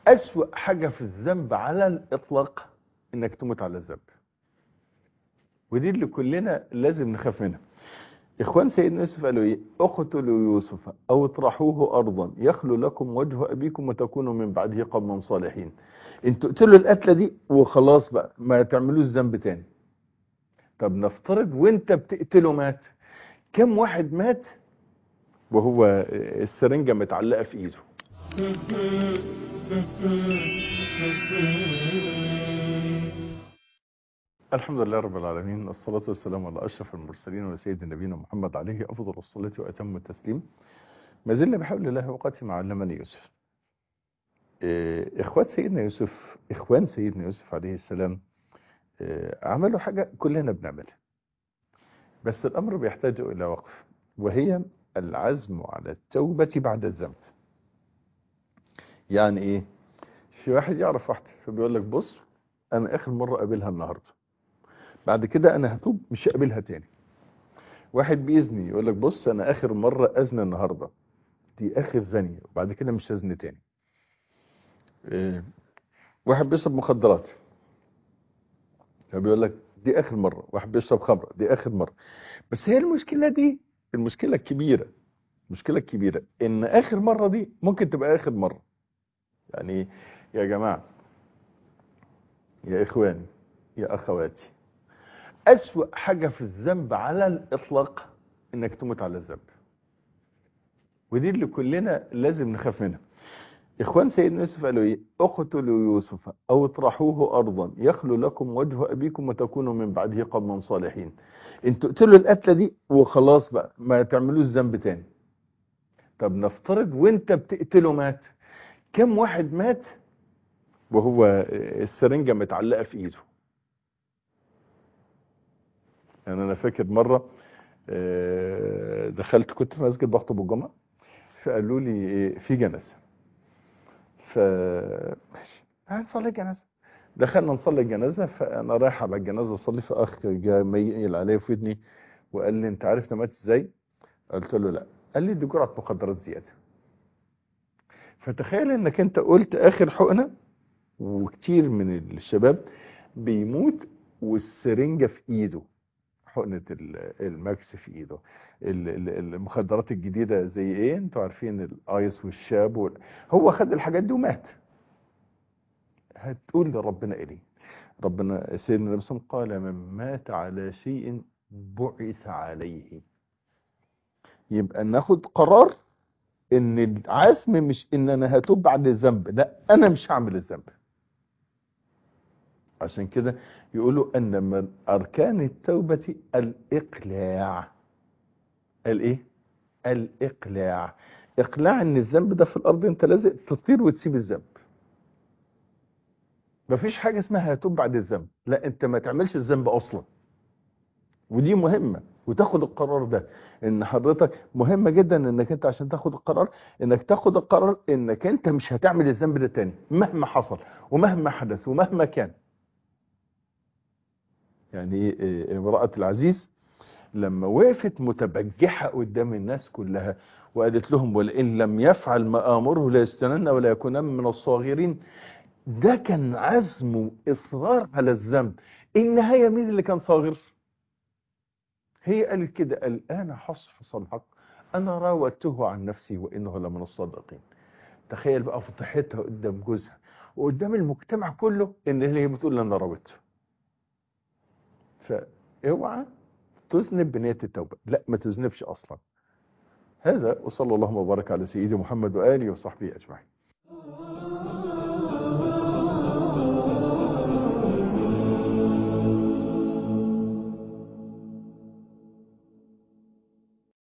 أسوأ حاجة في الذنب على الإطلاق إنك تموت على الذنب ودي اللي كلنا لازم نخاف منها إخوان سيدنا يوسف قالوا إيه اقتلوا يوسف أو اطرحوه أرضا يخلو لكم وجه أبيكم وتكونوا من بعده قوما صالحين انتوا تقتلوا القتلة دي وخلاص بقى ما تعملوش ذنب تاني طب نفترض وانت بتقتله مات كم واحد مات وهو السرنجة متعلقة في ايده الحمد لله رب العالمين والصلاة والسلام على أشرف المرسلين وسيد نبينا محمد عليه أفضل الصلاة وأتم التسليم ما زلنا بحول الله وقت ما علمني يوسف إيه، إخوات سيدنا يوسف إخوان سيدنا يوسف عليه السلام إيه، عملوا حاجة كلنا بنعملها بس الأمر بيحتاج إلى وقف وهي العزم على التوبة بعد الذنب يعني إيه في واحد يعرف واحدة فبيقول لك بص أنا آخر مرة قابلها النهاردة بعد كده أنا هتوب مش هقابلها تاني واحد بيزني يقول لك بص أنا آخر مرة أزني النهاردة دي آخر زنية وبعد كده مش هزني تاني إيه، واحد بيشرب مخدرات فبيقول لك دي اخر مره واحد بيشرب خمره دي اخر مره بس هي المشكله دي المشكله الكبيره المشكله الكبيره ان اخر مره دي ممكن تبقى اخر مره يعني يا جماعه يا اخواني يا اخواتي اسوا حاجه في الذنب على الاطلاق انك تموت على الذنب ودي اللي كلنا لازم نخاف منها إخوان سيدنا يوسف قالوا إيه اقتلوا يوسف أو اطرحوه أرضا يخلو لكم وجه أبيكم وتكونوا من بعده قوما صالحين انتوا تقتلوا القتلة دي وخلاص بقى ما تعملوش ذنب تاني طب نفترض وانت بتقتله مات كم واحد مات وهو السرنجة متعلقة في ايده يعني انا فاكر مرة آه، دخلت كنت في مسجد بخطب الجمعة فقالوا لي إيه، في جنازة ف ماشي هنصلي الجنازه دخلنا نصلي الجنازه فانا رايح على الجنازه اصلي فاخ جاء ميل عليا في ودني وقال لي انت عارف انا مات ازاي؟ قلت له لا قال لي دي جرعه مخدرات زياده فتخيل انك انت قلت اخر حقنه وكتير من الشباب بيموت والسرنجه في ايده حقنه ال- الماكس في ايده ال- ال- المخدرات الجديده زي ايه انتوا عارفين الايس والشاب وال... هو خد الحاجات دي ومات هتقول لربنا ايه ربنا سيدنا النبي صلى الله عليه وسلم قال من مات على شيء بعث عليه يبقى ناخد قرار ان العزم مش ان انا هتوب بعد الذنب لا انا مش هعمل الذنب عشان كده يقولوا ان من اركان التوبه الاقلاع الايه الاقلاع اقلاع ان الذنب ده في الارض انت لازم تطير وتسيب الذنب مفيش حاجه اسمها هتوب بعد الذنب لا انت ما تعملش الذنب اصلا ودي مهمه وتاخد القرار ده ان حضرتك مهمه جدا انك انت عشان تاخد القرار انك تاخد القرار انك انت مش هتعمل الذنب ده تاني مهما حصل ومهما حدث ومهما كان يعني إيه، امراه العزيز لما وقفت متبجحة قدام الناس كلها وقالت لهم ولئن لم يفعل ما آمره لا يستنن ولا يكونن من الصاغرين ده كان عزم وإصرار على الذنب النهاية مين اللي كان صاغر هي قالت كده الآن حصحص الحق أنا راودته عن نفسي وإنه لمن الصادقين تخيل بقى فضحتها قدام جوزها وقدام المجتمع كله إن هي بتقول أنا راودته فاوعى تذنب بنية التوبة لا ما تذنبش أصلا هذا وصلى الله وبارك على سيدي محمد وآله وصحبه أجمعين